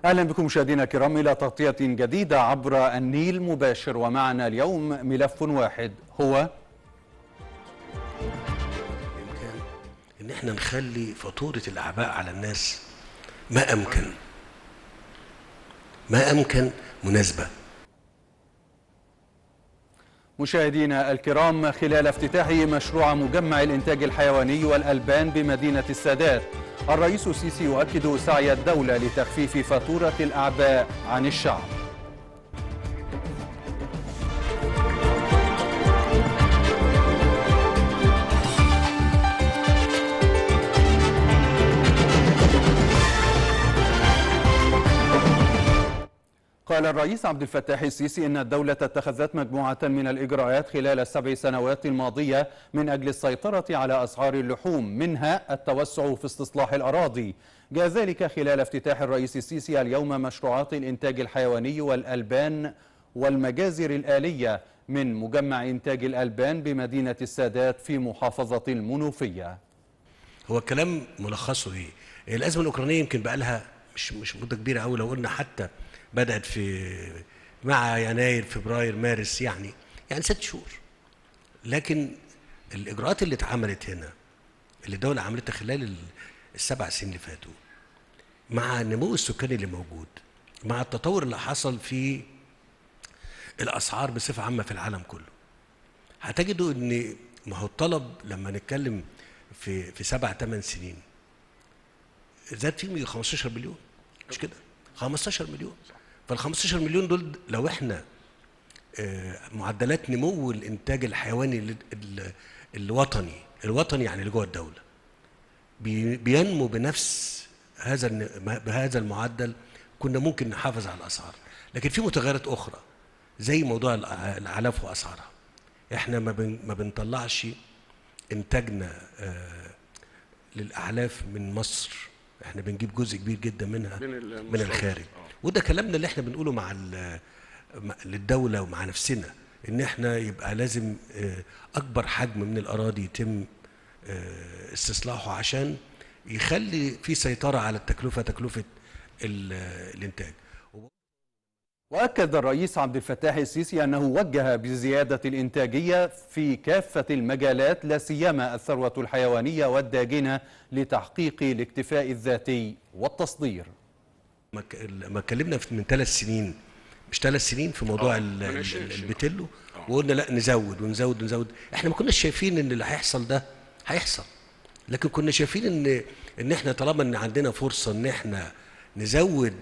اهلا بكم مشاهدينا الكرام الى تغطيه جديده عبر النيل مباشر ومعنا اليوم ملف واحد هو بإمكان إن إحنا نخلي فاتورة الأعباء على الناس ما أمكن ما أمكن مناسبة مشاهدينا الكرام خلال افتتاح مشروع مجمع الإنتاج الحيواني والألبان بمدينة السادات الرئيس السيسي يؤكد سعي الدولة لتخفيف فاتورة الأعباء عن الشعب قال الرئيس عبد الفتاح السيسي إن الدولة اتخذت مجموعة من الإجراءات خلال السبع سنوات الماضية من أجل السيطرة على أسعار اللحوم منها التوسع في استصلاح الأراضي جاء ذلك خلال افتتاح الرئيس السيسي اليوم مشروعات الإنتاج الحيواني والألبان والمجازر الآلية من مجمع إنتاج الألبان بمدينة السادات في محافظة المنوفية هو الكلام ملخصه إيه؟ الأزمة الأوكرانية يمكن بقى لها مش مش مدة كبيرة أوي لو قلنا حتى بدأت في مع يناير فبراير مارس يعني يعني ست شهور لكن الإجراءات اللي اتعملت هنا اللي الدولة عملتها خلال ال- السبع سنين اللي فاتوا مع النمو السكاني اللي موجود مع التطور اللي حصل في الأسعار بصفة عامة في العالم كله هتجدوا ان ما هو الطلب لما نتكلم في في سبع ثمان سنين زاد فيه 15 مليون مش كده 15 مليون فال 15 مليون دول لو احنا آه، معدلات نمو الانتاج الحيواني ال- ال- الوطني الوطني يعني اللي جوه الدوله بي- بينمو بنفس هذا الن- بهذا المعدل كنا ممكن نحافظ على الاسعار لكن في متغيرات اخرى زي موضوع الأ- الاعلاف واسعارها احنا ما بن ما بنطلعش انتاجنا آه، للاعلاف من مصر احنا بنجيب جزء كبير جدا منها من من المستورد. الخارج وده كلامنا اللي احنا بنقوله مع ال- مع- للدوله ومع نفسنا ان احنا يبقى لازم آه، اكبر حجم من الاراضي يتم آه، استصلاحه عشان يخلي في سيطره على التكلفه تكلفه ال- الانتاج وأكد الرئيس عبد الفتاح السيسي أنه وجه بزيادة الإنتاجية في كافة المجالات لا سيما الثروة الحيوانية والداجنة لتحقيق الاكتفاء الذاتي والتصدير ما ك- ما اتكلمنا في- من ثلاث سنين مش ثلاث سنين في موضوع آه، ال- من ال- 20 ال- سنة. البتلو آه. وقلنا لا نزود ونزود ونزود احنا ما كناش شايفين ان اللي هيحصل ده هيحصل لكن كنا شايفين ان ان احنا طالما ان عندنا فرصه ان احنا نزود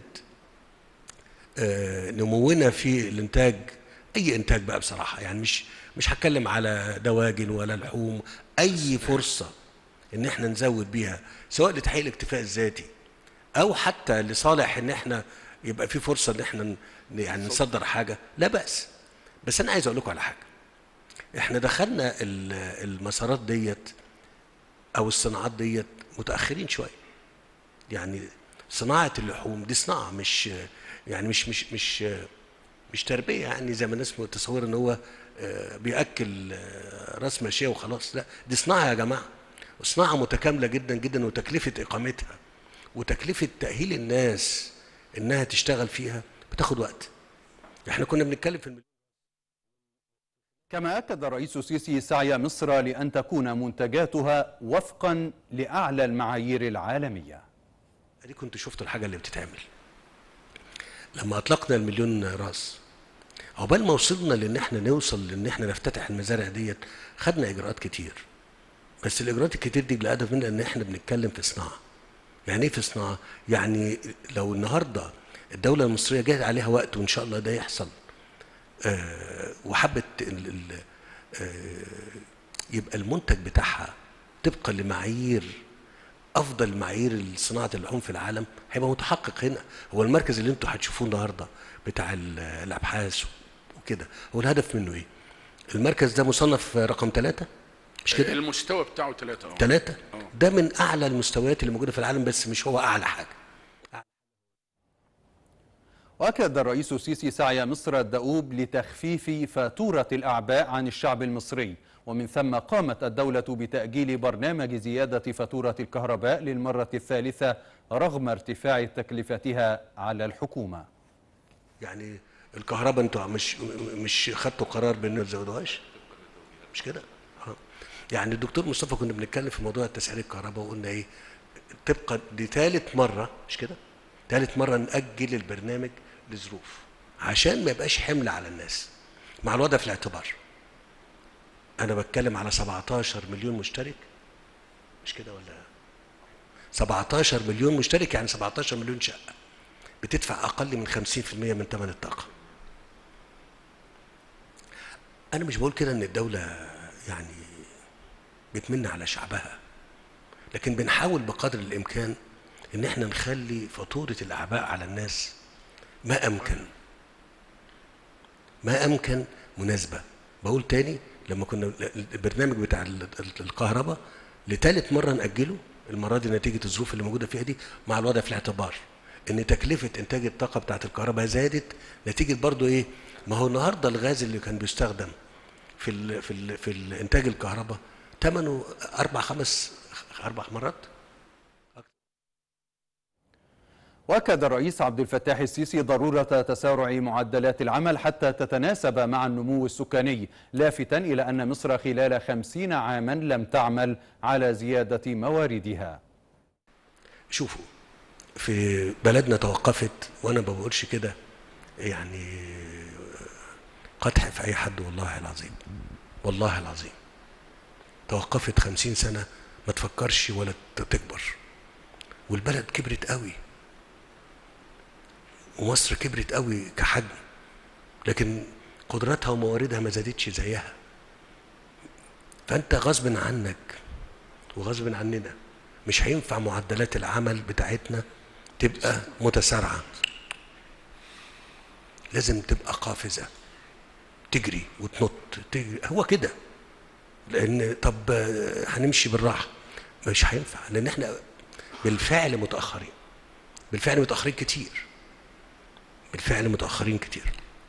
آه، نمونا في الانتاج اي انتاج بقى بصراحه يعني مش مش هتكلم على دواجن ولا لحوم اي فرصه ان احنا نزود بيها سواء لتحقيق الاكتفاء الذاتي او حتى لصالح ان احنا يبقى في فرصه ان احنا ن- يعني نصدر حاجه لا باس بس انا عايز اقول لكم على حاجه احنا دخلنا ال- المسارات ديت او الصناعات ديت متاخرين شويه يعني صناعه اللحوم دي صناعه مش يعني مش مش مش مش تربيه يعني زي ما الناس متصوره ان هو آه، بياكل آه، راس ماشيه وخلاص لا دي صناعه يا جماعه وصناعه متكامله جدا جدا وتكلفه اقامتها وتكلفه تاهيل الناس انها تشتغل فيها بتاخد وقت احنا كنا بنتكلم في المليون كما أكد الرئيس السيسي سعي مصر لأن تكون منتجاتها وفقا لأعلى المعايير العالمية ادي كنت شفت الحاجه اللي بتتعمل لما اطلقنا المليون راس عقبال ما وصلنا لان احنا نوصل لان احنا نفتتح المزارع ديت خدنا اجراءات كتير بس الاجراءات الكتير دي الهدف منها ان احنا بنتكلم في صناعه يعني ايه في صناعه يعني لو النهارده الدوله المصريه جات عليها وقت وان شاء الله ده يحصل آه وحبت ال- ال- آه يبقى المنتج بتاعها طبقا لمعايير افضل معايير صناعه اللحوم في العالم هيبقى متحقق هنا هو المركز اللي انتوا هتشوفوه النهارده بتاع ال- الابحاث وكده هو الهدف منه ايه المركز ده مصنف رقم ثلاثة مش كده المستوى بتاعه ثلاثة اه ثلاثة آه. ده من اعلى المستويات اللي موجوده في العالم بس مش هو اعلى حاجه وأكد الرئيس السيسي سعي مصر الدؤوب لتخفيف فاتورة الأعباء عن الشعب المصري ومن ثم قامت الدولة بتأجيل برنامج زيادة فاتورة الكهرباء للمرة الثالثة رغم ارتفاع تكلفتها على الحكومة يعني الكهرباء انتوا مش مش خدتوا قرار بان ما تزودوهاش مش كده اه يعني الدكتور مصطفى كنا بنتكلم في موضوع تسعير الكهرباء وقلنا ايه تبقى دي ثالث مره مش كده ثالث مره ناجل البرنامج لظروف عشان ما يبقاش حمل على الناس مع الوضع في الاعتبار انا بتكلم على 17 مليون مشترك مش كده ولا 17 مليون مشترك يعني 17 مليون شقه بتدفع اقل من 50% من ثمن الطاقه انا مش بقول كده ان الدوله يعني بتمن على شعبها لكن بنحاول بقدر الامكان ان احنا نخلي فاتوره الاعباء على الناس ما امكن ما امكن مناسبه بقول تاني لما كنا البرنامج بتاع الكهرباء لثالث مره ناجله المره دي نتيجه الظروف اللي موجوده فيها دي مع الوضع في الاعتبار ان تكلفه انتاج الطاقه بتاعت الكهرباء زادت نتيجه برضو ايه ما هو النهارده الغاز اللي كان بيستخدم في ال في ال في الانتاج الكهرباء ثمنه اربع خمس اربع مرات وأكد الرئيس عبد الفتاح السيسي ضرورة تسارع معدلات العمل حتى تتناسب مع النمو السكاني لافتا إلى أن مصر خلال خمسين عاما لم تعمل على زيادة مواردها شوفوا في بلدنا توقفت وانا ما بقولش كده يعني قدح في اي حد والله العظيم والله العظيم توقفت خمسين سنة ما تفكرش ولا تكبر والبلد كبرت قوي ومصر كبرت قوي كحجم لكن قدراتها ومواردها ما زادتش زيها فانت غصب عنك وغصب عننا مش هينفع معدلات العمل بتاعتنا تبقى متسارعة لازم تبقى قافزة تجري وتنط تجري هو كده لأن طب هنمشي بالراحة مش هينفع لأن احنا بالفعل متأخرين بالفعل متأخرين كتير بالفعل متأخرين كتير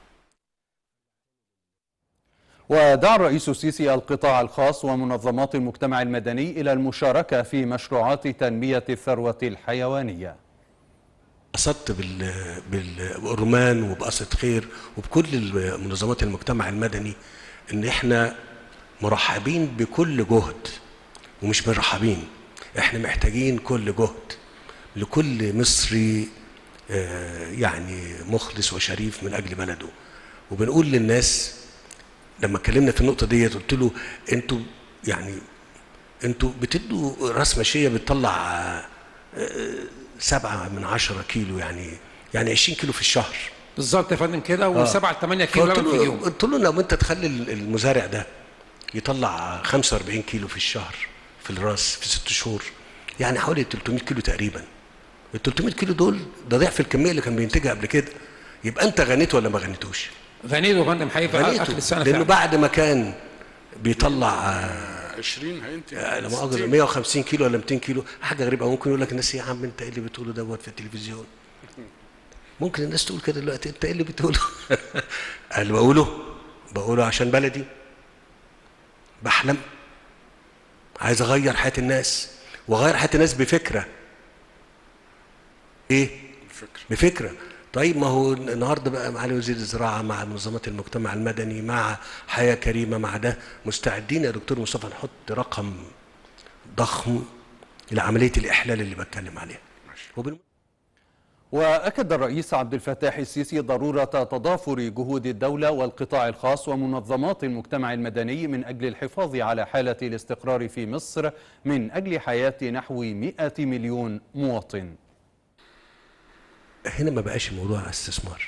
ودعا الرئيس السيسي القطاع الخاص ومنظمات المجتمع المدني إلى المشاركة في مشروعات تنمية الثروة الحيوانية قصدت بال... بالرمان وبقصة خير وبكل منظمات المجتمع المدني ان احنا مرحبين بكل جهد ومش مرحبين احنا محتاجين كل جهد لكل مصري يعني مخلص وشريف من اجل بلده وبنقول للناس لما اتكلمنا في النقطه ديت قلت له انتوا يعني انتوا بتدوا راس ماشيه بتطلع سبعة من عشرة كيلو يعني يعني 20 كيلو في الشهر بالظبط يا فندم كده و7 8 كيلو لبن في اليوم قلت له لو انت تخلي المزارع ده يطلع 45 كيلو في الشهر في الراس في ست شهور يعني حوالي 300 كيلو تقريبا ال 300 كيلو دول ده ضعف الكميه اللي كان بينتجها قبل كده يبقى انت غنيت ولا ما غنيتوش؟ غنيته يا فندم حقيقي اخر السنه لانه فعلا. بعد ما كان بيطلع 20 هينتج لا مؤاخذه 150 كيلو ولا 200 كيلو حاجه غريبه ممكن يقول لك الناس يا عم انت ايه اللي بتقوله دوت في التلفزيون ممكن الناس تقول كده دلوقتي انت ايه اللي بتقوله قال بقوله بقوله عشان بلدي بحلم عايز اغير حياه الناس واغير حياه الناس بفكره ايه الفكرة بفكره طيب ما هو النهارده بقى معالي وزير الزراعه مع منظمات المجتمع المدني مع حياه كريمه مع ده مستعدين يا دكتور مصطفى نحط رقم ضخم لعمليه الاحلال اللي بتكلم عليها وبالم... وأكد الرئيس عبد الفتاح السيسي ضرورة تضافر جهود الدولة والقطاع الخاص ومنظمات المجتمع المدني من أجل الحفاظ على حالة الاستقرار في مصر من أجل حياة نحو 100 مليون مواطن هنا ما بقاش الموضوع استثمار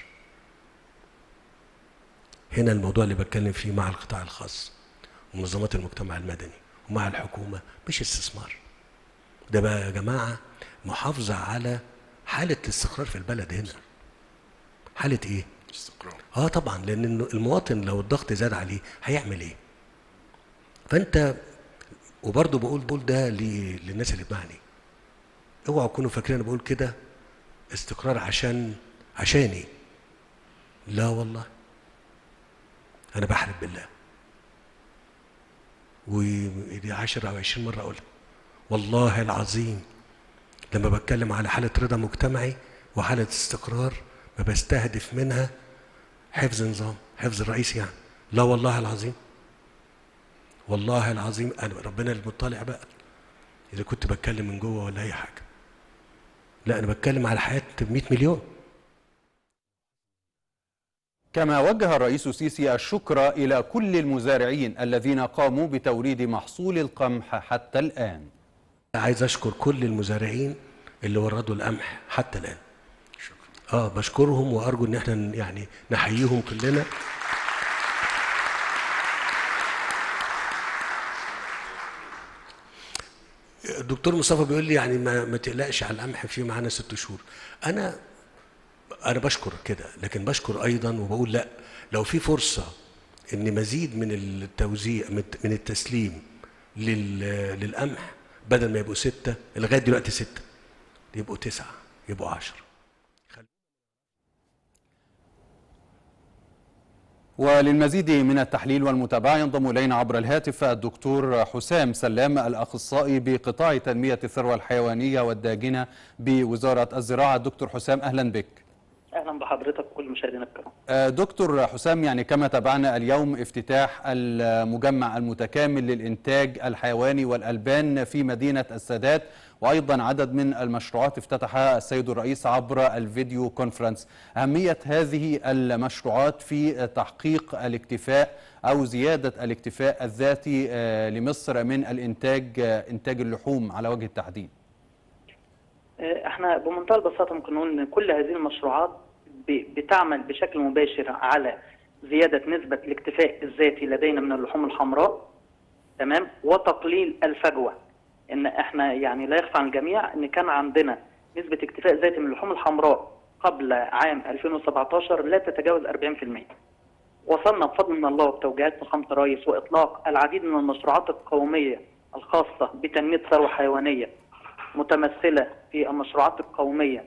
هنا الموضوع اللي بتكلم فيه مع القطاع الخاص ومنظمات المجتمع المدني ومع الحكومة مش استثمار ده بقى يا جماعة محافظة على حالة الاستقرار في البلد هنا حالة ايه؟ استقرار اه طبعا لان إنه المواطن لو الضغط زاد عليه هيعمل ايه؟ فانت وبرضه بقول بقول ده ل- للناس اللي بتسمعني اوعوا تكونوا فاكرين انا بقول كده استقرار عشان عشاني لا والله انا بحلف بالله ودي 10 او 20 مره اقولها والله العظيم لما بتكلم على حاله رضا مجتمعي وحاله استقرار ما بستهدف منها حفظ نظام حفظ الرئيس يعني لا والله العظيم والله العظيم انا ربنا المطلع بقى اذا كنت بتكلم من جوه ولا اي حاجه لا انا بتكلم على حياه 100 مليون كما وجه الرئيس السيسي الشكر إلى كل المزارعين الذين قاموا بتوريد محصول القمح حتى الآن عايز اشكر كل المزارعين اللي وردوا القمح حتى الان اه بشكرهم وارجو ان احنا ن- يعني نحييهم كلنا الدكتور مصطفى بيقول لي يعني ما, ما تقلقش على القمح في معانا ست شهور انا انا بشكر كده لكن بشكر ايضا وبقول لا لو في فرصه ان مزيد من التوزيع من الت- من التسليم لل- للقمح بدل ما يبقوا ستة لغاية دلوقتي ستة يبقوا تسعة يبقوا عشرة وللمزيد من التحليل والمتابعة ينضم إلينا عبر الهاتف الدكتور حسام سلام الأخصائي بقطاع تنمية الثروة الحيوانية والداجنة بوزارة الزراعة دكتور حسام أهلا بك اهلا بحضرتك وكل مشاهدينا الكرام آه، دكتور حسام يعني كما تابعنا اليوم افتتاح المجمع المتكامل للإنتاج الحيواني والألبان في مدينة السادات وأيضا عدد من المشروعات افتتحها السيد الرئيس عبر الفيديو كونفرنس أهمية هذه المشروعات في تحقيق الاكتفاء أو زيادة الاكتفاء الذاتي آه، لمصر من الإنتاج آه، إنتاج اللحوم على وجه التحديد آه، احنا بمنتهى البساطه ممكن نقول ان كل هذه المشروعات ب- بتعمل بشكل مباشر على زياده نسبه الاكتفاء الذاتي لدينا من اللحوم الحمراء تمام وتقليل الفجوه ان احنا يعني لا يخفى عن الجميع ان كان عندنا نسبه اكتفاء ذاتي من اللحوم الحمراء قبل عام 2017 لا تتجاوز 40% وصلنا بفضل من الله وبتوجيهات فخامه الرئيس واطلاق العديد من المشروعات القوميه الخاصه بتنميه ثروه حيوانيه متمثله في المشروعات القوميه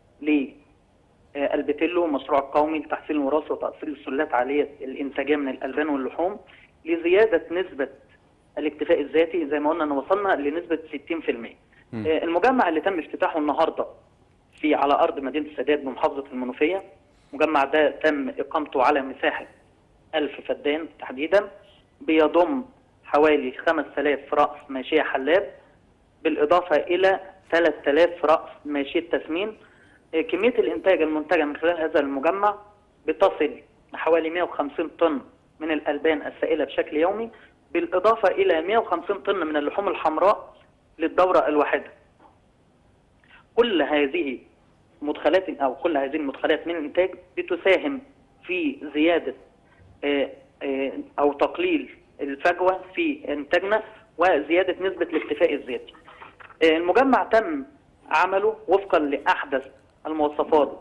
للبتيلو المشروع القومي لتحسين الوراثه وتاصيل السلات عاليه الانتاجيه من الالبان واللحوم لزياده نسبه الاكتفاء الذاتي زي ما قلنا ان وصلنا لنسبه 60%. آه، المجمع اللي تم افتتاحه النهارده في على ارض مدينه السادات بمحافظه المنوفيه المجمع ده تم اقامته على مساحه 1000 فدان تحديدا بيضم حوالي 5000 راس ماشيه حلاب بالاضافه الى 3000 راس ماشيه تسمين آه، كميه الانتاج المنتجه من خلال هذا المجمع بتصل لحوالي 150 طن من الالبان السائله بشكل يومي بالاضافه الى 150 طن من اللحوم الحمراء للدوره الواحده. كل هذه مدخلات او كل هذه المدخلات من الانتاج بتساهم في زياده آه، آه، او تقليل الفجوه في انتاجنا وزياده نسبه الاكتفاء الذاتي. آه، المجمع تم عمله وفقا لاحدث المواصفات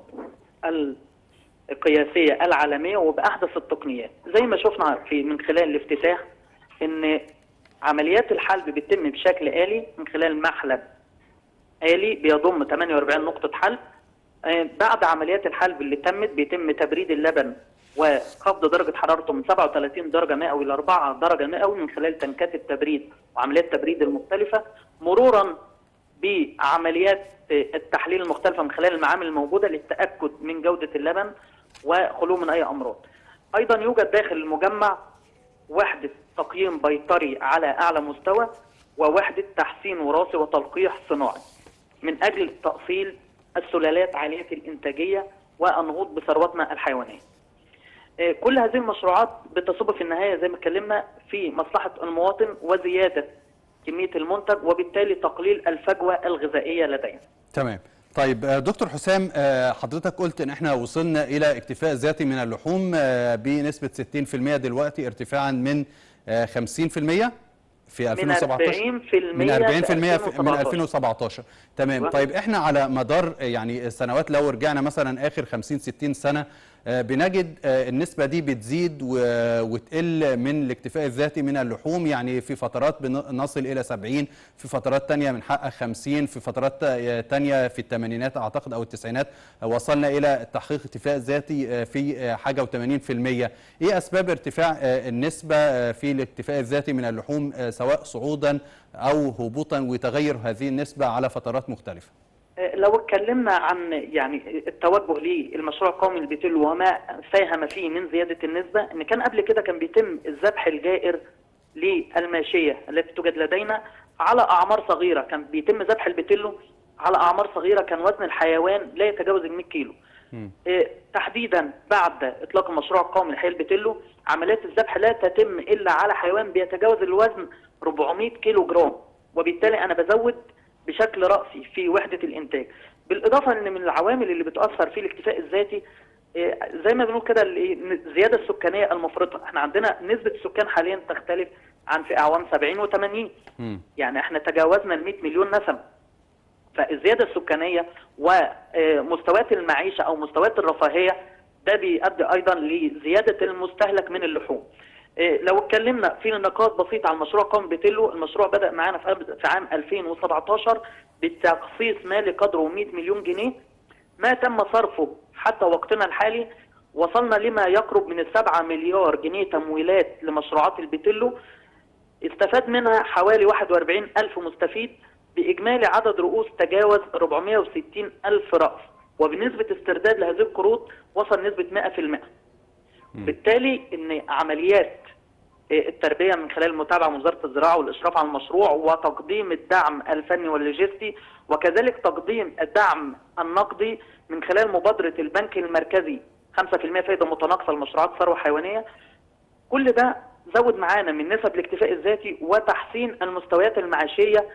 القياسيه العالميه وباحدث التقنيات زي ما شفنا في من خلال الافتتاح ان عمليات الحلب بتتم بشكل آلي من خلال محلب آلي بيضم 48 نقطة حلب آه، بعد عمليات الحلب اللي تمت بيتم تبريد اللبن وخفض درجة حرارته من 37 درجة مئوي ل 4 درجة مئوي من خلال تنكات التبريد وعمليات التبريد المختلفة مرورا بعمليات آه، التحليل المختلفة من خلال المعامل الموجودة للتأكد من جودة اللبن وخلوه من أي أمراض. أيضا يوجد داخل المجمع وحدة تقييم بيطري على أعلى مستوى ووحدة تحسين وراثي وتلقيح صناعي من أجل تأصيل السلالات عالية الإنتاجية والنهوض بثروتنا الحيوانية. آه، كل هذه المشروعات بتصب في النهاية زي ما اتكلمنا في مصلحة المواطن وزيادة كمية المنتج وبالتالي تقليل الفجوة الغذائية لدينا. تمام طيب آه، دكتور حسام آه، حضرتك قلت ان احنا وصلنا الى اكتفاء ذاتي من اللحوم آه، بنسبة 60% دلوقتي ارتفاعا من آه، 50% في 2017 من 40% من 40% في في- من 2017. 2017 تمام أيوة. طيب احنا على مدار آه، يعني السنوات لو رجعنا مثلا اخر 50 60 سنة آه، بنجد آه، النسبة دي بتزيد و- وتقل من الاكتفاء الذاتي من اللحوم يعني في فترات بنصل إلى 70 في فترات تانية بنحقق 50 في فترات آه، تانية في الثمانينات أعتقد أو التسعينات آه، وصلنا إلى تحقيق اكتفاء ذاتي آه، في آه، حاجة و80% إيه أسباب ارتفاع آه، النسبة آه، في الاكتفاء الذاتي من اللحوم آه، سواء صعودا أو هبوطا وتغير هذه النسبة على فترات مختلفة لو اتكلمنا عن يعني التوجه للمشروع القومي البتلو وما ساهم فيه من زياده النسبه ان كان قبل كده كان بيتم الذبح الجائر للماشيه التي توجد لدينا على اعمار صغيره كان بيتم ذبح البتلو على اعمار صغيره كان وزن الحيوان لا يتجاوز ال 100 كيلو إيه، تحديدا بعد اطلاق المشروع القومي لحي البتلو عمليات الذبح لا تتم الا على حيوان بيتجاوز الوزن 400 كيلو جرام وبالتالي انا بزود بشكل راسي في وحده الانتاج بالاضافه ان من العوامل اللي بتاثر في الاكتفاء الذاتي إيه، زي ما بنقول كده ال- الزياده السكانيه المفرطه احنا عندنا نسبه السكان حاليا تختلف عن في اعوام 70 و80 يعني احنا تجاوزنا ال 100 مليون نسمه فالزياده السكانيه ومستويات المعيشه او مستويات الرفاهيه ده بيؤدي ايضا لزياده المستهلك من اللحوم. إيه، لو اتكلمنا في نقاط بسيطه عن مشروع قوم بتلو، المشروع بدا معانا في أب- في عام 2017 بتخصيص مالي قدره 100 مليون جنيه ما تم صرفه حتى وقتنا الحالي وصلنا لما يقرب من السبعة مليار جنيه تمويلات لمشروعات البتلو استفاد منها حوالي 41 ألف مستفيد بإجمالي عدد رؤوس تجاوز 460 ألف رأس وبنسبة استرداد لهذه القروض وصل نسبة 100% بالتالي ان عمليات آه، التربيه من خلال متابعه من وزاره الزراعه والاشراف على المشروع وتقديم الدعم الفني واللوجستي وكذلك تقديم الدعم النقدي من خلال مبادره البنك المركزي 5% فائده متناقصه لمشروعات ثروه حيوانيه كل ده زود معانا من نسب الاكتفاء الذاتي وتحسين المستويات المعيشيه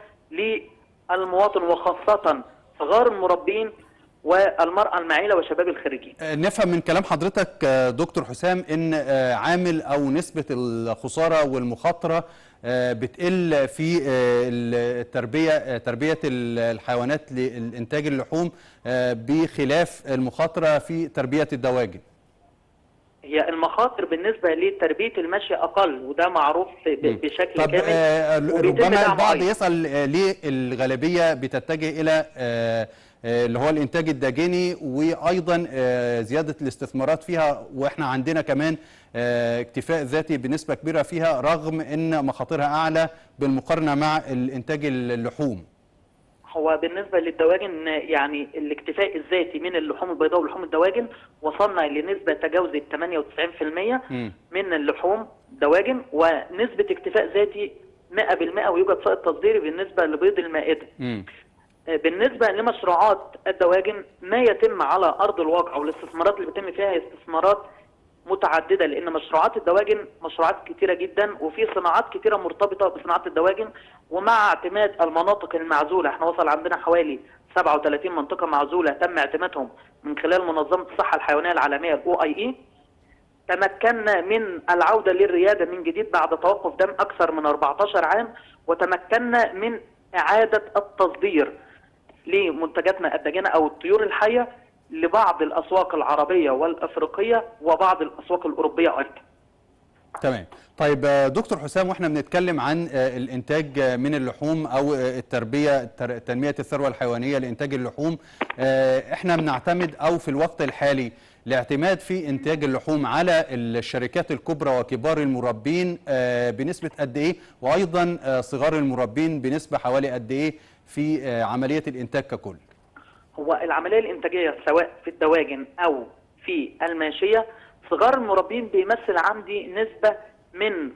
للمواطن وخاصه صغار المربين والمراه المعيله وشباب الخريجين آه، نفهم من كلام حضرتك آه، دكتور حسام ان آه، عامل او نسبة الخسارة والمخاطرة آه، بتقل في آه، التربية آه، تربية ال- الحيوانات لإنتاج اللحوم آه، بخلاف المخاطرة في تربية الدواجن هي المخاطر بالنسبة لتربية المشي أقل وده معروف ب- بشكل طب كامل آه، وبيتم ربما دعمه البعض أيضاً. يسأل آه، ليه الغالبية بتتجه إلى آه، آه، اللي هو الإنتاج الداجني وأيضا آه، زيادة الاستثمارات فيها وإحنا عندنا كمان آه، اكتفاء ذاتي بنسبة كبيرة فيها رغم إن مخاطرها أعلى بالمقارنة مع الإنتاج اللحوم هو بالنسبة للدواجن يعني الاكتفاء الذاتي من اللحوم البيضاء ولحوم الدواجن وصلنا لنسبة تجاوزت 98% مم. من اللحوم دواجن ونسبة اكتفاء ذاتي 100% ويوجد سائد تصديري بالنسبة لبيض المائدة مم. بالنسبة لمشروعات الدواجن ما يتم على أرض الواقع والاستثمارات اللي بيتم فيها هي استثمارات متعددة لأن مشروعات الدواجن مشروعات كتيرة جدا وفي صناعات كتيرة مرتبطة بصناعة الدواجن ومع اعتماد المناطق المعزولة احنا وصل عندنا حوالي 37 منطقة معزولة تم اعتمادهم من خلال منظمة الصحة الحيوانية العالمية الاو اي اي تمكنا من العودة للريادة من جديد بعد توقف دم أكثر من 14 عام وتمكنا من إعادة التصدير لمنتجاتنا الداجنة أو الطيور الحية لبعض الأسواق العربية والأفريقية وبعض الأسواق الأوروبية أيضا تمام طيب آه، دكتور حسام واحنا بنتكلم عن آه، الانتاج آه، من اللحوم او آه، التربيه تر- تنميه الثروه الحيوانيه لانتاج اللحوم آه، احنا بنعتمد او في الوقت الحالي الاعتماد في انتاج اللحوم على الشركات الكبرى وكبار المربين آه، بنسبه قد ايه وايضا آه، صغار المربين بنسبه حوالي قد ايه في آه، عمليه الانتاج ككل هو العملية الإنتاجية سواء في الدواجن أو في الماشية صغار المربين بيمثل عندي نسبة من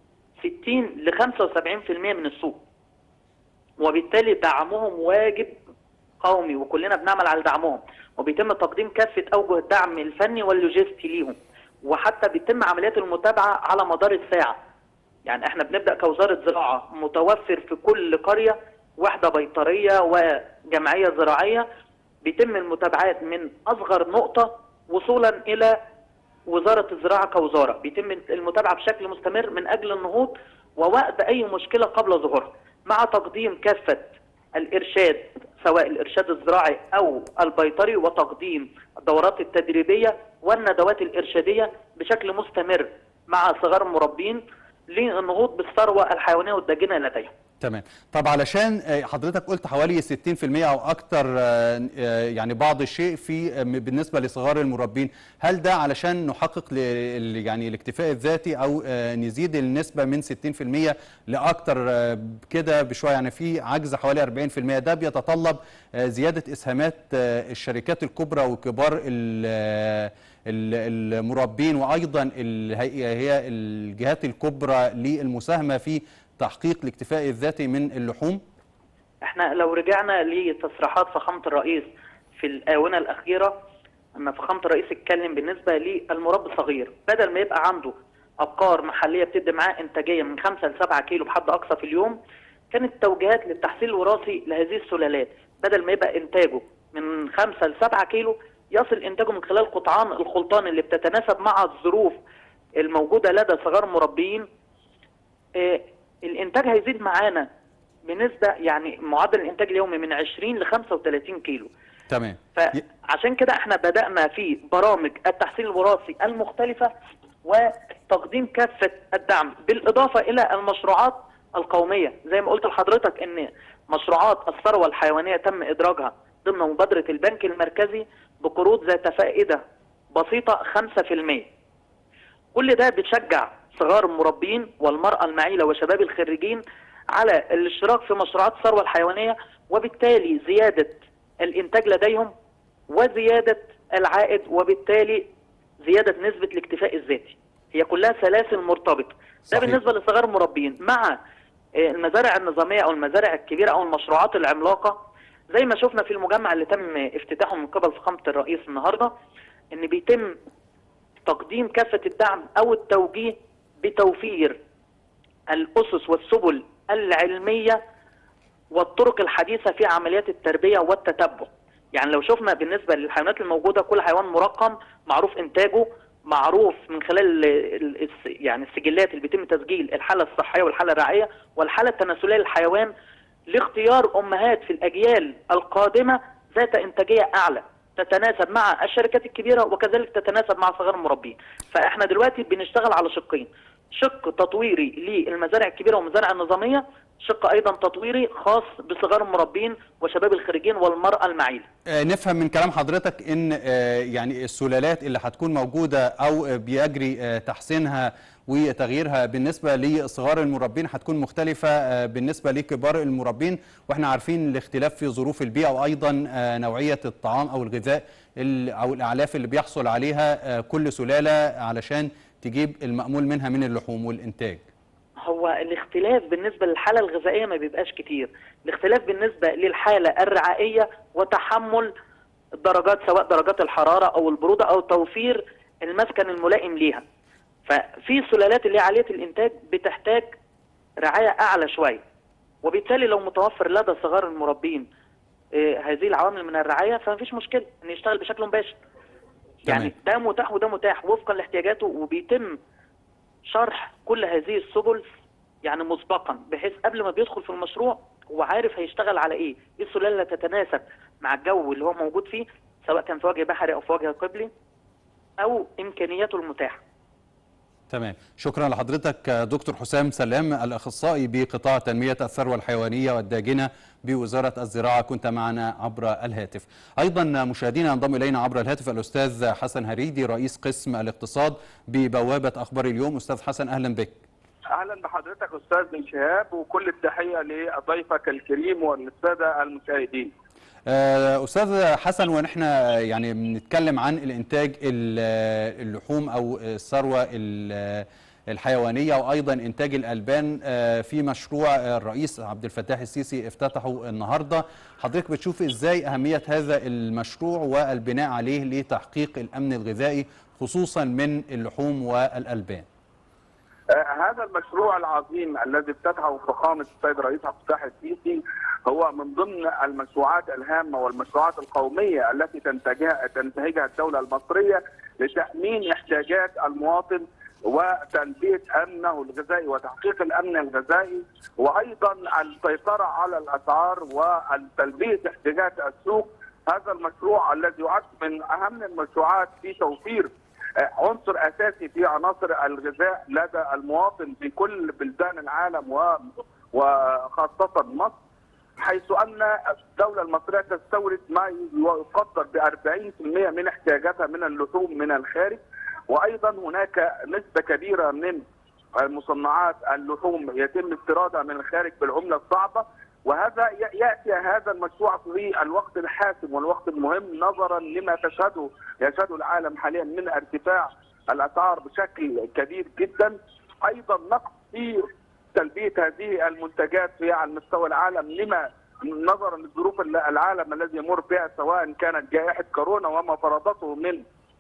60 ل 75% من السوق وبالتالي دعمهم واجب قومي وكلنا بنعمل على دعمهم وبيتم تقديم كافة أوجه الدعم الفني واللوجستي ليهم وحتى بيتم عمليات المتابعة على مدار الساعة يعني احنا بنبدأ كوزارة زراعة متوفر في كل قرية وحدة بيطرية وجمعية زراعية بيتم المتابعات من أصغر نقطة وصولا إلى وزارة الزراعة كوزارة بيتم المتابعة بشكل مستمر من أجل النهوض ووقت أي مشكلة قبل ظهورها مع تقديم كافة الارشاد سواء الارشاد الزراعي او البيطري وتقديم الدورات التدريبيه والندوات الارشاديه بشكل مستمر مع صغار المربين للنهوض بالثروه الحيوانيه والداجنه لديهم. تمام طب علشان آه، حضرتك قلت حوالي 60% او اكتر آه، آه، يعني بعض الشيء في آه، بالنسبه لصغار المربين هل ده علشان نحقق ل- ال- يعني الاكتفاء الذاتي او آه، نزيد النسبه من 60% لاكتر آه، كده بشويه يعني في عجز حوالي 40% ده بيتطلب آه، زياده اسهامات آه، الشركات الكبرى وكبار ال- آه، ال- المربين وايضا ال- هي هي الجهات الكبرى للمساهمه في تحقيق الاكتفاء الذاتي من اللحوم احنا لو رجعنا لتصريحات فخامه الرئيس في الاونه الاخيره ان فخامه الرئيس اتكلم بالنسبه للمربي الصغير بدل ما يبقى عنده ابقار محليه بتدي معاه انتاجيه من 5 ل 7 كيلو بحد اقصى في اليوم كانت توجيهات للتحصيل الوراثي لهذه السلالات بدل ما يبقى انتاجه من 5 ل 7 كيلو يصل انتاجه من خلال قطعان الخلطان اللي بتتناسب مع الظروف الموجوده لدى صغار المربيين آه، الانتاج هيزيد معانا بنسبه يعني معدل الانتاج اليومي من 20 ل 35 كيلو تمام فعشان كده احنا بدانا في برامج التحصيل الوراثي المختلفه وتقديم كافه الدعم بالاضافه الى المشروعات القوميه زي ما قلت لحضرتك ان مشروعات الثروه الحيوانيه تم ادراجها ضمن مبادره البنك المركزي بقروض ذات فائده بسيطه 5% كل ده بتشجع صغار المربين والمرأة المعيلة وشباب الخريجين على الاشتراك في مشروعات الثروة الحيوانية وبالتالي زيادة الإنتاج لديهم وزيادة العائد وبالتالي زيادة نسبة الاكتفاء الذاتي هي كلها سلاسل مرتبطة ده صحيح. بالنسبة لصغار المربين مع آه، المزارع النظامية أو المزارع الكبيرة أو المشروعات العملاقة زي ما شفنا في المجمع اللي تم افتتاحه من قبل فخامة الرئيس النهاردة إن بيتم تقديم كافة الدعم أو التوجيه بتوفير الأسس والسبل العلمية والطرق الحديثة في عمليات التربية والتتبع يعني لو شفنا بالنسبة للحيوانات الموجودة كل حيوان مرقم معروف إنتاجه معروف من خلال ال- الس- يعني السجلات اللي بيتم تسجيل الحالة الصحية والحالة الرعية والحالة التناسلية للحيوان لاختيار أمهات في الأجيال القادمة ذات إنتاجية أعلى تتناسب مع الشركات الكبيرة وكذلك تتناسب مع صغار المربين فإحنا دلوقتي بنشتغل على شقين شق تطويري للمزارع الكبيرة والمزارع النظامية شق أيضا تطويري خاص بصغار المربين وشباب الخريجين والمرأة المعيلة آه، نفهم من كلام حضرتك ان آه، يعني السلالات اللي هتكون موجوده او آه، بيجري آه، تحسينها وتغييرها بالنسبه لصغار المربين هتكون مختلفه آه، بالنسبه لكبار المربين واحنا عارفين الاختلاف في ظروف البيئه وايضا آه، نوعيه الطعام او الغذاء ال- او الاعلاف اللي بيحصل عليها آه، كل سلاله علشان تجيب المأمول منها من اللحوم والانتاج هو الاختلاف بالنسبة للحالة الغذائية ما بيبقاش كتير الاختلاف بالنسبة للحالة الرعائية وتحمل الدرجات سواء درجات الحرارة أو البرودة أو توفير المسكن الملائم ليها ففي سلالات اللي هي عالية الإنتاج بتحتاج رعاية أعلى شوية وبالتالي لو متوفر لدى صغار المربين آه، هذه العوامل من الرعاية فمفيش مشكلة إن يشتغل بشكل مباشر يعني ده متاح وده متاح وفقا لاحتياجاته وبيتم شرح كل هذه السبل يعني مسبقا بحيث قبل ما بيدخل في المشروع هو عارف هيشتغل على ايه ايه السلاله اللي تتناسب مع الجو اللي هو موجود فيه سواء كان في وجه بحري او في وجه قبلي او امكانياته المتاحه تمام شكرا لحضرتك آه، دكتور حسام سلام الأخصائي بقطاع تنمية الثروة الحيوانية والداجنة بوزارة الزراعة كنت معنا عبر الهاتف أيضا مشاهدينا ينضم إلينا عبر الهاتف الأستاذ حسن هريدي رئيس قسم الاقتصاد ببوابة أخبار اليوم أستاذ حسن أهلا بك اهلا بحضرتك استاذ بن شهاب وكل التحيه لضيفك الكريم والساده المشاهدين. آه، أستاذ حسن ونحن يعني بنتكلم عن الإنتاج ال- اللحوم أو الثروة ال- الحيوانية وأيضا إنتاج الألبان آه، في مشروع آه، الرئيس عبد الفتاح السيسي افتتحه النهاردة حضرتك بتشوف إزاي أهمية هذا المشروع والبناء عليه لتحقيق الأمن الغذائي خصوصا من اللحوم والألبان آه، هذا المشروع العظيم الذي افتتحه فخامه السيد الرئيس عبد الفتاح السيسي هو من ضمن المشروعات الهامه والمشروعات القوميه التي تنتجها تنتهجها الدوله المصريه لتامين احتياجات المواطن وتلبيه امنه الغذائي وتحقيق الامن الغذائي وايضا السيطره على الاسعار وتلبيه احتياجات السوق هذا المشروع الذي يعد من اهم المشروعات في توفير عنصر اساسي في عناصر الغذاء لدى المواطن في كل بلدان العالم و وخاصه مصر حيث ان الدوله المصريه تستورد ما يقدر ب 40% من احتياجاتها من اللحوم من الخارج وايضا هناك نسبه كبيره من المصنعات اللحوم يتم استيرادها من الخارج بالعمله الصعبه وهذا ياتي هذا المشروع في الوقت الحاسم والوقت المهم نظرا لما تشهده يشهده العالم حاليا من ارتفاع الاسعار بشكل كبير جدا ايضا نقص في تلبيه هذه المنتجات في على مستوى العالم لما نظرا لظروف العالم الذي يمر بها سواء كانت جائحه كورونا وما فرضته من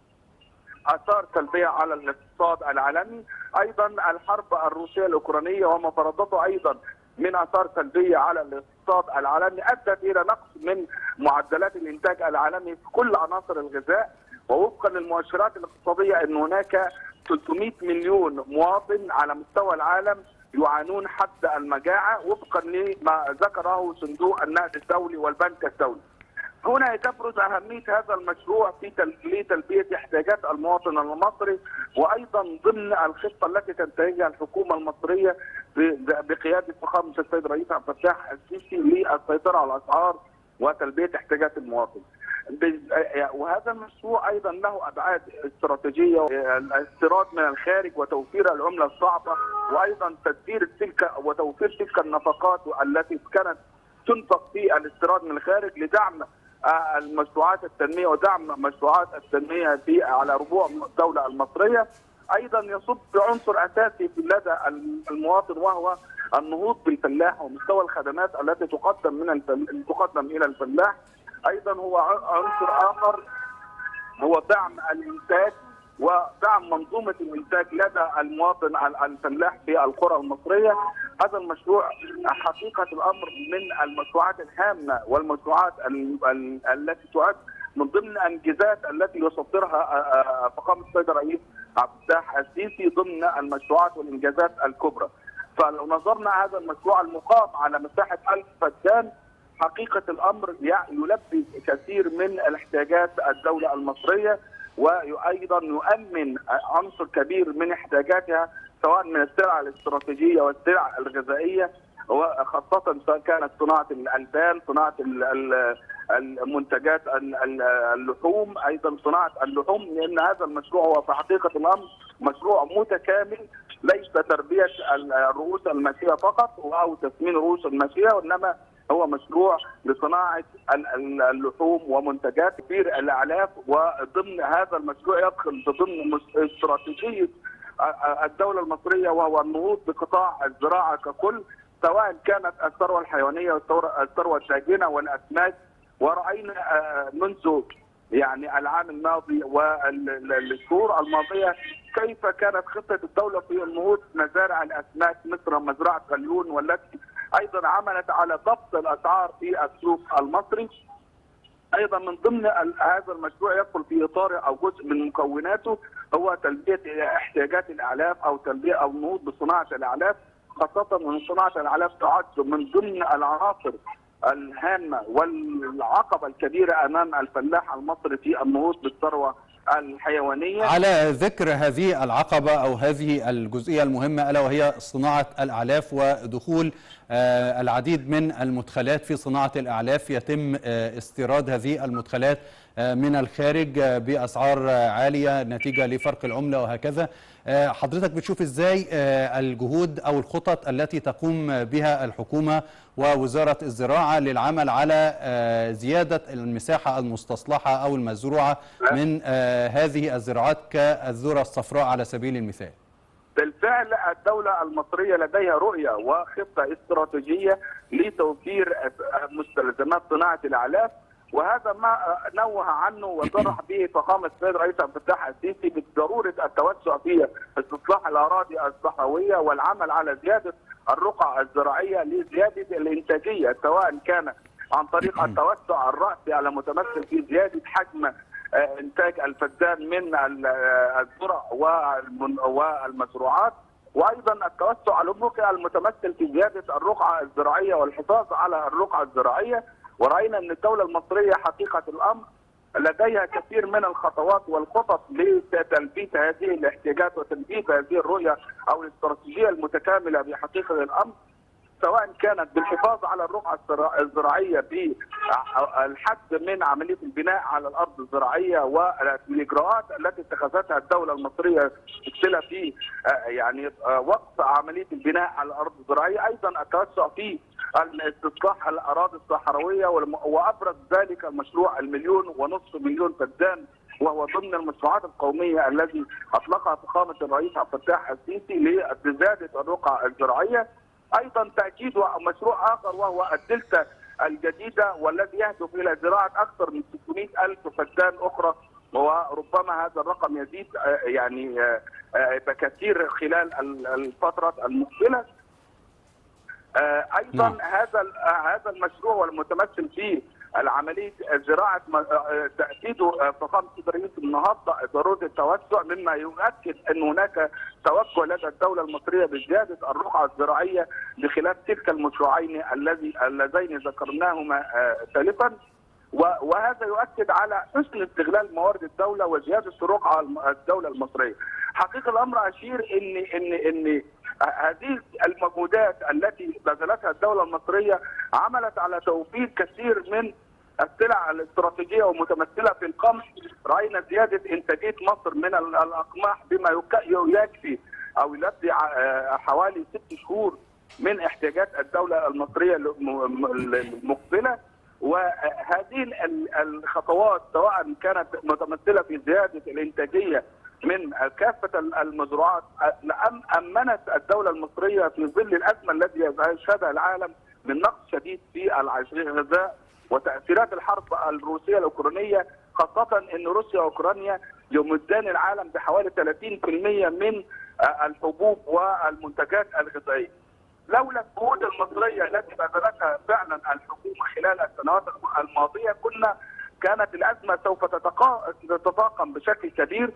اثار سلبيه على الاقتصاد العالمي، ايضا الحرب الروسيه الاوكرانيه وما فرضته ايضا من اثار سلبيه على الاقتصاد العالمي ادت الى نقص من معدلات الانتاج العالمي في كل عناصر الغذاء ووفقا للمؤشرات الاقتصاديه ان هناك 300 مليون مواطن على مستوى العالم يعانون حد المجاعه وفقا لما ذكره صندوق النقد الدولي والبنك الدولي. هنا تبرز اهميه هذا المشروع في لتلبيه احتياجات المواطن المصري وايضا ضمن الخطه التي تنتهجها الحكومه المصريه بقياده فخامه السيد الرئيس عبد الفتاح السيسي للسيطره على الاسعار وتلبيه احتياجات المواطن. وهذا المشروع ايضا له ابعاد استراتيجيه الاستيراد من الخارج وتوفير العمله الصعبه وايضا تدبير تلك وتوفير تلك النفقات التي كانت تنفق في الاستيراد من الخارج لدعم المشروعات التنميه ودعم مشروعات التنميه في على ربوع الدوله المصريه ايضا يصب بعنصر اساسي لدى المواطن وهو النهوض بالفلاح ومستوى الخدمات التي تقدم من تقدم الى الفلاح ايضا هو عنصر اخر هو دعم الانتاج ودعم منظومه الانتاج لدى المواطن الفلاح في القرى المصريه هذا المشروع حقيقه الامر من المشروعات الهامه والمشروعات التي تعد من ضمن الانجازات التي يصدرها فخامه السيد الرئيس عبد الفتاح السيسي ضمن المشروعات والانجازات الكبرى. فلو نظرنا هذا المشروع المقام على مساحه 1000 فدان حقيقه الامر يلبي كثير من الاحتياجات الدوله المصريه وايضا يؤمن عنصر كبير من احتياجاتها سواء من السلع الاستراتيجيه والسلع الغذائيه وخاصه سواء كانت صناعه الالبان، صناعه المنتجات اللحوم، ايضا صناعه اللحوم لان هذا المشروع هو في حقيقه الامر مشروع متكامل ليس تربيه الرؤوس الماشيه فقط او تسمين رؤوس الماشيه وانما هو مشروع لصناعه اللحوم ومنتجات كبير الاعلاف وضمن هذا المشروع يدخل ضمن استراتيجيه الدوله المصريه وهو النهوض بقطاع الزراعه ككل سواء كانت الثروه الحيوانيه والثروه الداجنه والاسماك وراينا منذ يعني العام الماضي والشهور الماضيه كيف كانت خطه الدوله في النهوض مزارع الاسماك مثل مزرعه غليون والتي ايضا عملت على ضبط الاسعار في السوق المصري ايضا من ضمن هذا المشروع يدخل في اطاره او جزء من مكوناته هو تلبيه احتياجات الاعلاف او تلبيه او النهوض بصناعه الاعلاف خاصه ان صناعه الاعلاف تعد من ضمن العناصر الهامه والعقبه الكبيره امام الفلاح المصري في النهوض بالثروه الحيوانيه على ذكر هذه العقبه او هذه الجزئيه المهمه الا وهي صناعه الاعلاف ودخول العديد من المدخلات في صناعه الاعلاف يتم استيراد هذه المدخلات من الخارج باسعار عاليه نتيجه لفرق العمله وهكذا حضرتك بتشوف ازاي الجهود او الخطط التي تقوم بها الحكومه ووزاره الزراعه للعمل على زياده المساحه المستصلحه او المزروعه من هذه الزراعات كالذره الصفراء على سبيل المثال. بالفعل الدولة المصرية لديها رؤية وخطة استراتيجية لتوفير مستلزمات صناعة الأعلاف وهذا ما نوه عنه وصرح به فخامه السيد الرئيس عبد الفتاح السيسي بضروره التوسع في استصلاح الاراضي الصحراويه والعمل على زياده الرقع الزراعيه لزياده الانتاجيه سواء كان عن طريق التوسع الراسي على متمثل في زياده حجم انتاج الفدان من الذرع والمزروعات وايضا التوسع الافقي المتمثل في زياده الرقعه الزراعيه والحفاظ على الرقعه الزراعيه وراينا ان الدوله المصريه حقيقه الامر لديها كثير من الخطوات والخطط لتلبيه هذه الاحتياجات وتلبيه هذه الرؤيه او الاستراتيجيه المتكامله بحقيقه الامر سواء كانت بالحفاظ على الرقعه الزراعيه بالحد من عمليه البناء على الارض الزراعيه والاجراءات التي اتخذتها الدوله المصريه تمثلها في يعني وقف عمليه البناء على الارض الزراعيه ايضا التوسع في استصلاح الاراضي الصحراويه وابرز ذلك المشروع المليون ونصف مليون فدان وهو ضمن المشروعات القوميه الذي اطلقها فخامه الرئيس عبد الفتاح السيسي لزياده الرقعه الزراعيه ايضا تاكيد مشروع اخر وهو الدلتا الجديده والذي يهدف الى زراعه اكثر من 600 الف فدان اخرى وربما هذا الرقم يزيد يعني بكثير خلال الفتره المقبله ايضا نعم. هذا هذا المشروع والمتمثل في العمليه زراعه تاكيد فخامه الرئيس النهارده ضروره التوسع مما يؤكد ان هناك توجه لدى الدوله المصريه بزياده الرقعه الزراعيه بخلاف تلك المشروعين الذي اللذين ذكرناهما سالفا وهذا يؤكد على حسن استغلال موارد الدوله وزياده رقعه الدوله المصريه. حقيقه الامر اشير ان ان ان هذه المجهودات التي بذلتها الدوله المصريه عملت على توفير كثير من السلع الاستراتيجيه ومتمثله في القمح راينا زياده انتاجيه مصر من الاقماح بما يكفي او يلبي حوالي ست شهور من احتياجات الدوله المصريه المقبله وهذه الخطوات سواء كانت متمثله في زياده الانتاجيه من كافه المزروعات امنت الدوله المصريه في ظل الازمه التي يشهدها العالم من نقص شديد في الغذاء وتاثيرات الحرب الروسيه الاوكرانيه خاصه ان روسيا واوكرانيا يمدان العالم بحوالي 30% من الحبوب والمنتجات الغذائيه. لولا الجهود المصريه التي بذلتها فعلا الحكومه خلال السنوات الماضيه كنا كانت الازمه سوف تتفاقم بشكل كبير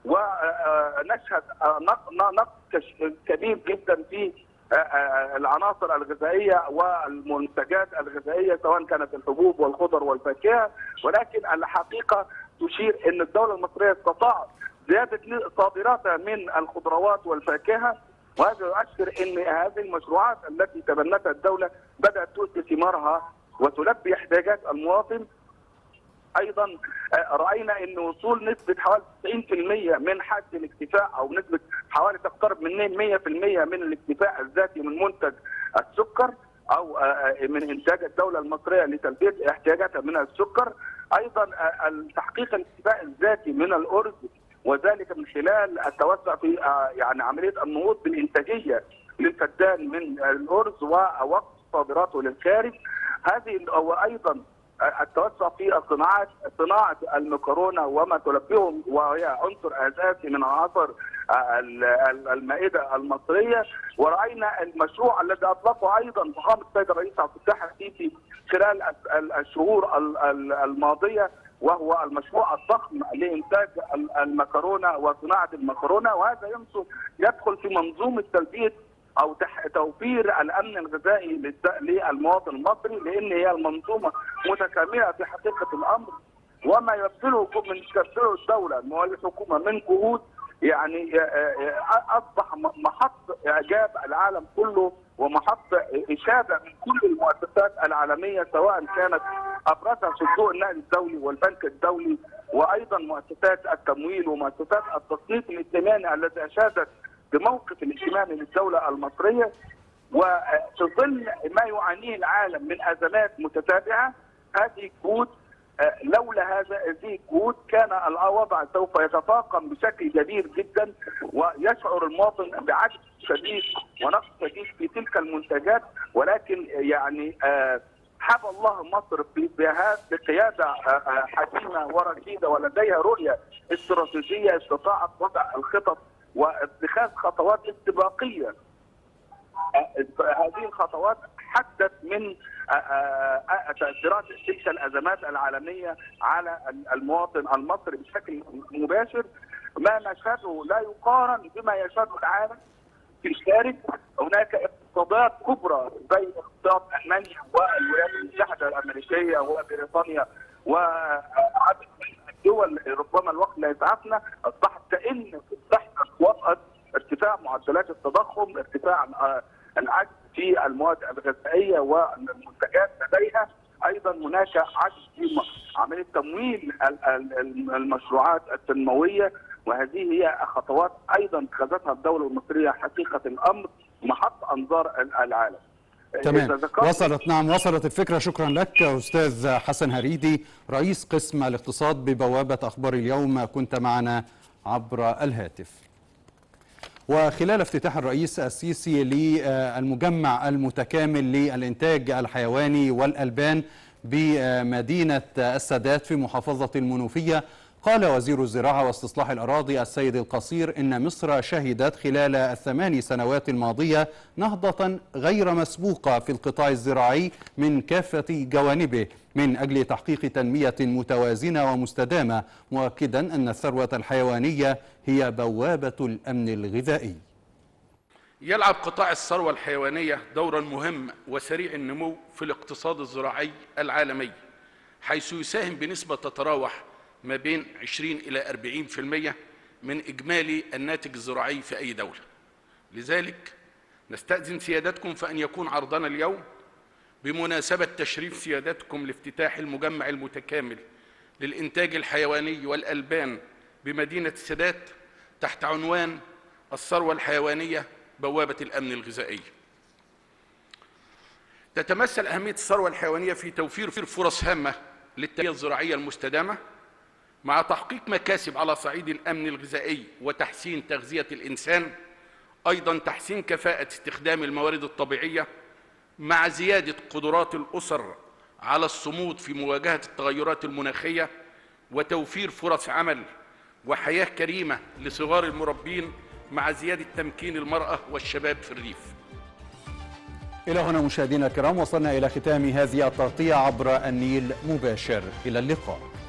ونشهد نقص كبير جدا في العناصر الغذائيه والمنتجات الغذائيه سواء كانت الحبوب والخضر والفاكهه ولكن الحقيقه تشير ان الدوله المصريه استطاعت زياده صادراتها من الخضروات والفاكهه وهذا يؤشر ان هذه المشروعات التي تبنتها الدوله بدات تؤتي ثمارها وتلبي احتياجات المواطن ايضا راينا ان وصول نسبه حوالي 90% من حد الاكتفاء او نسبه حوالي تقترب من 100% من الاكتفاء الذاتي من منتج السكر او من انتاج الدوله المصريه لتلبيه احتياجاتها من السكر ايضا تحقيق الاكتفاء الذاتي من الارز وذلك من خلال التوسع في يعني عمليه النهوض بالانتاجيه للفدان من الارز ووقف صادراته للخارج هذه وايضا التوسع في الصناعات صناعه المكرونه وما تلبيه وهي عنصر اساسي من عناصر المائده المصريه وراينا المشروع الذي اطلقه ايضا فخامه السيد الرئيس عبد الفتاح السيسي خلال الشهور الماضيه وهو المشروع الضخم لانتاج المكرونه وصناعه المكرونه وهذا ينصب يدخل في منظومه تلبيه او توفير الامن الغذائي للمواطن المصري لان هي المنظومه متكامله في حقيقه الامر وما يبذله من تبذله الدوله والحكومه من جهود يعني اصبح محط اعجاب العالم كله ومحط اشاده من كل المؤسسات العالميه سواء كانت ابرزها صندوق النقد الدولي والبنك الدولي وايضا مؤسسات التمويل ومؤسسات التصنيف الائتماني التي اشادت بموقف الائتماني للدوله المصريه وفي ظل ما يعانيه العالم من ازمات متتابعه هذه الجهود لولا هذا هذه الجهود كان الوضع سوف يتفاقم بشكل كبير جدا ويشعر المواطن بعجز شديد ونقص شديد في تلك المنتجات ولكن يعني حب الله مصر بقياده حكيمه ورشيده ولديها رؤيه استراتيجيه استطاعت وضع الخطط واتخاذ خطوات استباقيه هذه الخطوات حدت من آه، آه، آه، تاثيرات تلك الازمات العالميه على المواطن المصري بشكل مباشر ما نشهده لا يقارن بما يشهده العالم في الخارج هناك اقتصادات كبرى زي اقتصاد المانيا والولايات المتحده الامريكيه وبريطانيا وعدد من الدول ربما الوقت لا يسعفنا اصبحت كان تحت وطأة ارتفاع معدلات التضخم ارتفاع آه، العجز في المواد الغذائيه والمنتجات لديها ايضا هناك عجز في م- عمليه تمويل ال- ال- المشروعات التنمويه وهذه هي خطوات ايضا اتخذتها الدوله المصريه حقيقه الامر محط انظار ال- العالم. إذا تمام ذكرت- وصلت نعم وصلت الفكرة شكرا لك أستاذ حسن هريدي رئيس قسم الاقتصاد ببوابة أخبار اليوم كنت معنا عبر الهاتف وخلال افتتاح الرئيس السيسي للمجمع المتكامل للإنتاج الحيواني والألبان بمدينة السادات في محافظة المنوفية قال وزير الزراعة واستصلاح الأراضي السيد القصير إن مصر شهدت خلال الثمان سنوات الماضية نهضة غير مسبوقة في القطاع الزراعي من كافة جوانبه من أجل تحقيق تنمية متوازنة ومستدامة مؤكدا أن الثروة الحيوانية هي بوابة الأمن الغذائي يلعب قطاع الثروة الحيوانية دورا مهم وسريع النمو في الاقتصاد الزراعي العالمي حيث يساهم بنسبة تتراوح ما بين 20 إلى 40% من إجمالي الناتج الزراعي في أي دولة لذلك نستأذن سيادتكم فأن يكون عرضنا اليوم بمناسبة تشريف سيادتكم لافتتاح المجمع المتكامل للإنتاج الحيواني والألبان بمدينة السادات تحت عنوان الثروة الحيوانية بوابة الأمن الغذائي تتمثل أهمية الثروة الحيوانية في توفير فرص هامة للتنمية الزراعية المستدامة مع تحقيق مكاسب على صعيد الأمن الغذائي وتحسين تغذية الإنسان أيضا تحسين كفاءة استخدام الموارد الطبيعية مع زيادة قدرات الأسر على الصمود في مواجهة التغيرات المناخية وتوفير فرص عمل وحياة كريمة لصغار المربين مع زيادة تمكين المرأة والشباب في الريف إلى هنا مشاهدينا الكرام وصلنا إلى ختام هذه التغطية عبر النيل مباشر إلى اللقاء